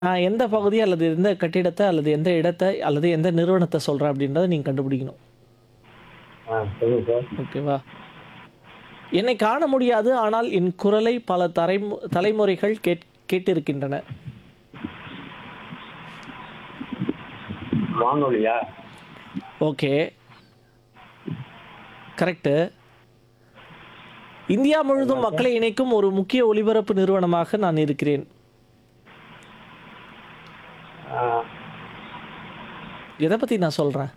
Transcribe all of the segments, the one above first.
நான் எந்த பகுதி அல்லது எந்த கட்டிடத்தை அல்லது எந்த இடத்தை அல்லது எந்த நிறுவனத்தை சொல்கிறேன் அப்படின்றத நீங்கள் கண்டுபிடிக்கணும் ஆ சொல்லுங்க சார் ஓகேவா என்னை காண முடியாது ஆனால் என் குரலை பல தரை தலைமுறைகள் கேட் கேட்டிருக்கின்றன வானொலியா ஓகே கரெக்டு இந்தியா முழுதும் மக்களை இணைக்கும் ஒரு முக்கிய ஒலிபரப்பு நிறுவனமாக நான் இருக்கிறேன் ஆ, எதை பற்றி நான் சொல்கிறேன்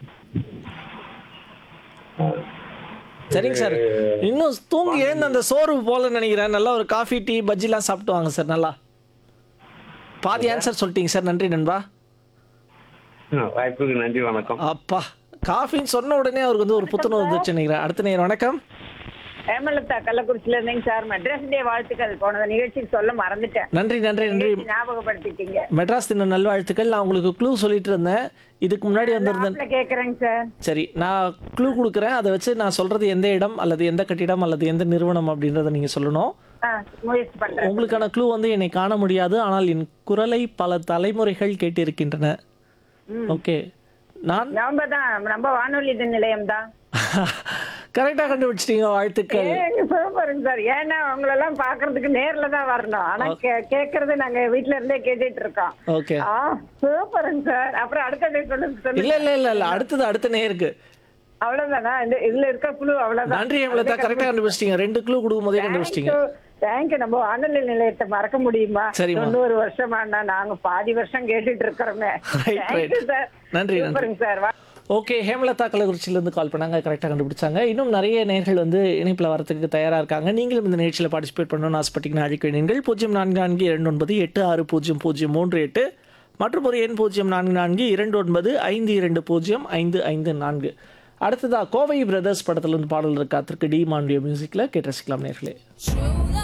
சரிங்க சார் இன்னும் தூங்கி எழுந்து அந்த சோறு போல நினைக்கிறேன் நல்லா ஒரு காஃபி டீ பஜ்ஜிலாம் சாப்பிட்டு வாங்க சார் நல்லா பாதி ஆன்சர் சொல்லிட்டீங்க சார் நன்றி நண்பா ம், வாய்ப்புக்கு நன்றி வணக்கம் அப்பா காஃபின்னு சொன்ன உடனே அவருக்கு வந்து ஒரு புத்துணர்வு வந்துச்சு நினைக்கிறேன் அடுத்த நேரம் வணக்கம் ஹேமலதா கள்ளக்குறிச்சில இருந்தேங்க சார் மெட்ராஸ் டே வாழ்த்துக்கள் போன நிகழ்ச்சிக்கு சொல்ல மறந்துட்டேன் நன்றி நன்றி நன்றி நிகழ்ச்சி ஞாபகப்படுத்திட்டீங்க மெட்ராஸ் தின நல்வாழ்த்துக்கள் நான் உங்களுக்கு க்ளூ சொல்லிட்டு இருந்தேன் இதுக்கு முன்னாடி வந்திருந்தேன் ஆப்ல கேக்குறேங்க சார் சரி நான் க்ளூ கொடுக்குறேன் அதை வச்சு நான் சொல்றது எந்த இடம் அல்லது எந்த கட்டிடம் அல்லது எந்த நிறுவனம் அப்படின்றத நீங்க சொல்லணும் ஆ, முயற்சி பண்றேன் உங்களுக்கான க்ளூ வந்து என்னை காண முடியாது ஆனால் என் குரலை பல தலைமுறைகள் கேட்டிருக்கின்றன ஓகே நான் நம்ம தான் நம்ம வானொலி நிலையம் தான் கரெக்டாக கண்டுபிடிச்சிட்டீங்க வாழ்த்துக்கள் ஏங்க சூப்பருங்க சார் ஏன்னா உங்களெல்லாம் பாக்குறதுக்கு நேர்ல தான் வரணும் ஆனா கே- கேக்குறது நாங்க வீட்ல இருந்தே கேட்டுட்டு இருக்கோம் ஓகே ஆ சூப்பருங்க சார் அப்புறம் அடுத்த டே சொல்லுங்க இல்ல சொல்லுங்க இல்ல இல்ல இல்ல அடுத்தது அடுத்த நேருக்கு அவ்வளவுதானா இந்த இதுல இருக்க குழு அவ்வளவுதான் நன்றி எவ்வளோ கரெக்டாக கண்டுபிடிச்சிட்டீங்க ரெண்டு க்ளூ கொடுக்கும் போதே கண்டுபிடிச்சிட்டீங்க தேங்க்யூ நம்ம வானொலி நிலையத்தை மறக்க முடியுமா சரிம்மா. தொண்ணூறு வருஷமா நாங்க பாதி வருஷம் கேட்டுட்டு இருக்கிறோமே Right, தேங்க்யூ right. சார் நன்றி, நன்றி. சூப்பருங்க சார் வா ஓகே ஹேமலதா கள்ளக்குறிச்சியிலேருந்து கால் பண்ணாங்க கரெக்டாக கண்டுபிடிச்சாங்க இன்னும் நிறைய நேர்கள் வந்து இணைப்பில் வரதுக்கு தயாராக இருக்காங்க நீங்களும் இந்த நிகழ்ச்சியில் பார்ட்டிசிபேட் பண்ணணும்னு ஆசைப்பட்டீங்கன்னா அழைக்க வேண்டியீர்கள் பூஜ்ஜியம் நான்கு நான்கு இரண்டு ஒன்பது எட்டு ஆறு பூஜ்ஜியம் பூஜ்ஜியம் மூன்று எட்டு மற்றும் ஒரு எண் பூஜ்ஜியம் நான்கு நான்கு இரண்டு ஒன்பது ஐந்து இரண்டு பூஜ்ஜியம் ஐந்து ஐந்து நான்கு அடுத்ததா கோவை பிரதர்ஸ் படத்துல இருந்து பாடல் இருக்கா திருக்கு டி மாண்டிய மியூசிக்கில் கேட்டு ரசிக்கலாம் நேர்களே True love.